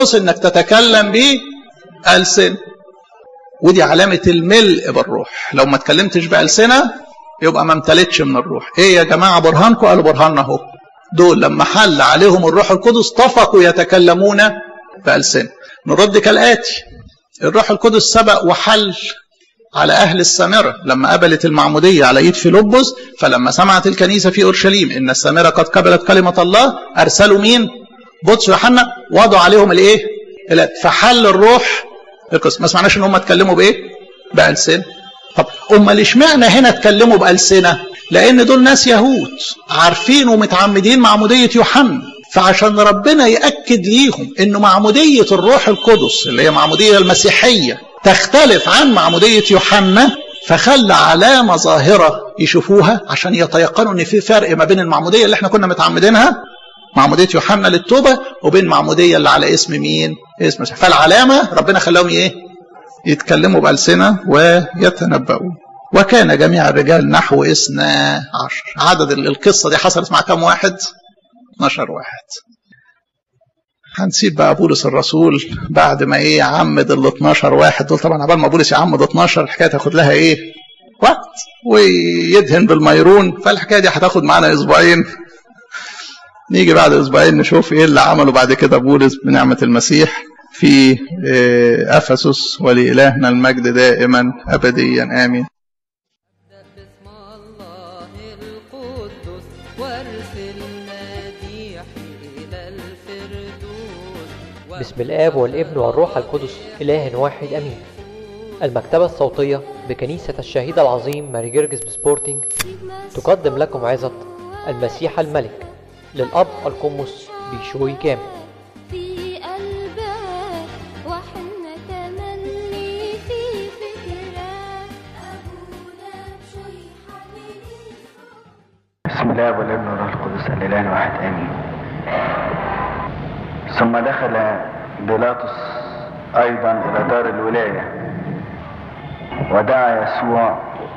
انك تتكلم بألسنة ودي علامة الملء بالروح لو ما اتكلمتش بألسنة يبقى ما امتلتش من الروح ايه يا جماعة برهانكم قالوا برهاننا اهو دول لما حل عليهم الروح القدس طفقوا يتكلمون بألسنة نرد كالآتي الروح القدس سبق وحل على أهل السامرة لما قبلت المعمودية على إيد فيلبس فلما سمعت الكنيسة في أورشليم إن السامرة قد قبلت كلمة الله أرسلوا مين؟ بطرس ويوحنا وضعوا عليهم الإيه؟ فحل الروح القدس ما سمعناش إن هم اتكلموا بإيه؟ بألسنة طب أمال اشمعنى هنا اتكلموا بألسنة؟ لأن دول ناس يهود عارفين ومتعمدين معمودية يوحنا فعشان ربنا يأكد ليهم إنه معمودية الروح القدس اللي هي معمودية المسيحية تختلف عن معمودية يوحنا فخلى علامة ظاهرة يشوفوها عشان يتيقنوا إن في فرق ما بين المعمودية اللي احنا كنا متعمدينها معمودية يوحنا للتوبة وبين معمودية اللي على اسم مين؟ اسم مسيح فالعلامة ربنا خلاهم إيه؟ يتكلموا بألسنة ويتنبؤوا وكان جميع الرجال نحو اثنا عشر عدد القصة دي حصلت مع كم واحد 12 واحد هنسيب بقى بولس الرسول بعد ما ايه عمد ال 12 واحد دول طبعا عبال ما بولس يعمد 12 الحكايه تاخد لها ايه وقت ويدهن بالميرون فالحكايه دي هتاخد معانا اسبوعين نيجي بعد اسبوعين نشوف ايه اللي عمله بعد كده بولس بنعمه المسيح في افسس ولالهنا المجد دائما ابديا امين باسم الله القدوس وارسل مديحي إلى الفردوس بسم الآب والابن والروح القدس إله واحد أمين المكتبة الصوتية بكنيسة الشهيد العظيم ماري جرجس بسبورتنج تقدم لكم عظة المسيح الملك للأب القمص بيشوي كامل في قلبك وحنا تملي في فكرك أبونا بشوي حبيبي بسم الله والابن والروح القدس الاله واحد امين ثم دخل بيلاطس ايضا الى دار الولايه ودعا يسوع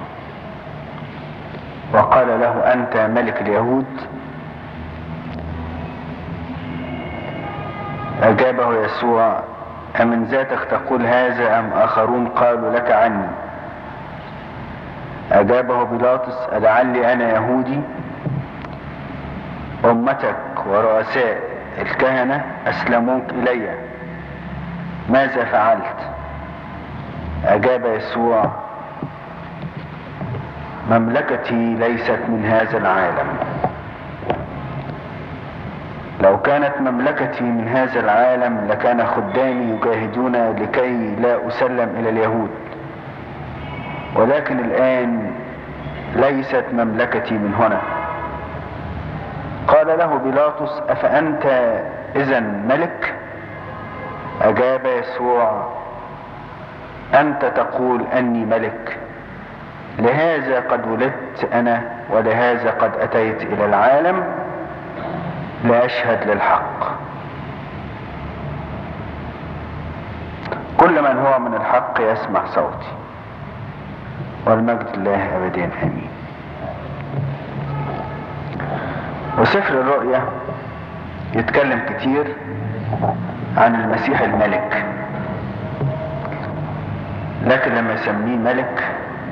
وقال له انت ملك اليهود اجابه يسوع امن ذاتك تقول هذا ام اخرون قالوا لك عني أجابه بيلاطس ألعلي أنا يهودي أمتك ورؤساء الكهنة أسلموك إلي ماذا فعلت أجاب يسوع مملكتي ليست من هذا العالم لو كانت مملكتي من هذا العالم لكان خدامي يجاهدون لكي لا أسلم إلى اليهود ولكن الآن ليست مملكتي من هنا قال له بيلاطس أفأنت إذا ملك أجاب يسوع أنت تقول أني ملك لهذا قد ولدت أنا ولهذا قد أتيت إلى العالم لأشهد للحق كل من هو من الحق يسمع صوتي والمجد الله أبدين آمين وسفر الرؤيا يتكلم كتير عن المسيح الملك لكن لما يسميه ملك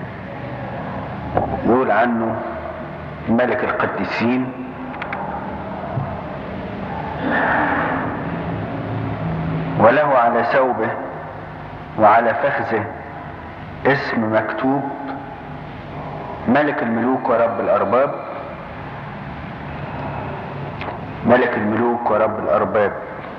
يقول عنه ملك القديسين وله على ثوبه وعلى فخذه اسم مكتوب ملك الملوك ورب الأرباب ملك الملوك ورب الأرباب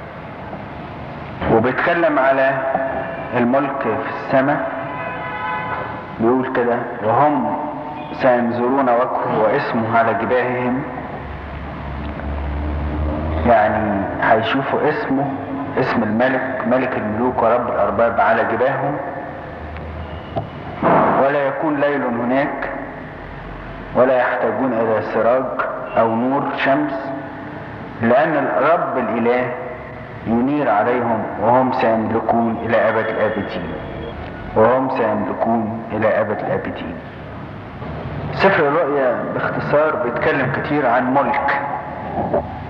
وبيتكلم على الملك في السماء بيقول كده وهم سينظرون وجهه واسمه على جباههم يعني هيشوفوا اسمه اسم الملك ملك الملوك ورب الأرباب على جباههم ولا يكون ليل هناك ولا يحتاجون إلى سراج أو نور شمس لأن الرب الإله ينير عليهم وهم سيملكون إلى أبد الآبدين وهم سيملكون إلى أبد الآبدين سفر الرؤيا باختصار بيتكلم كتير عن ملك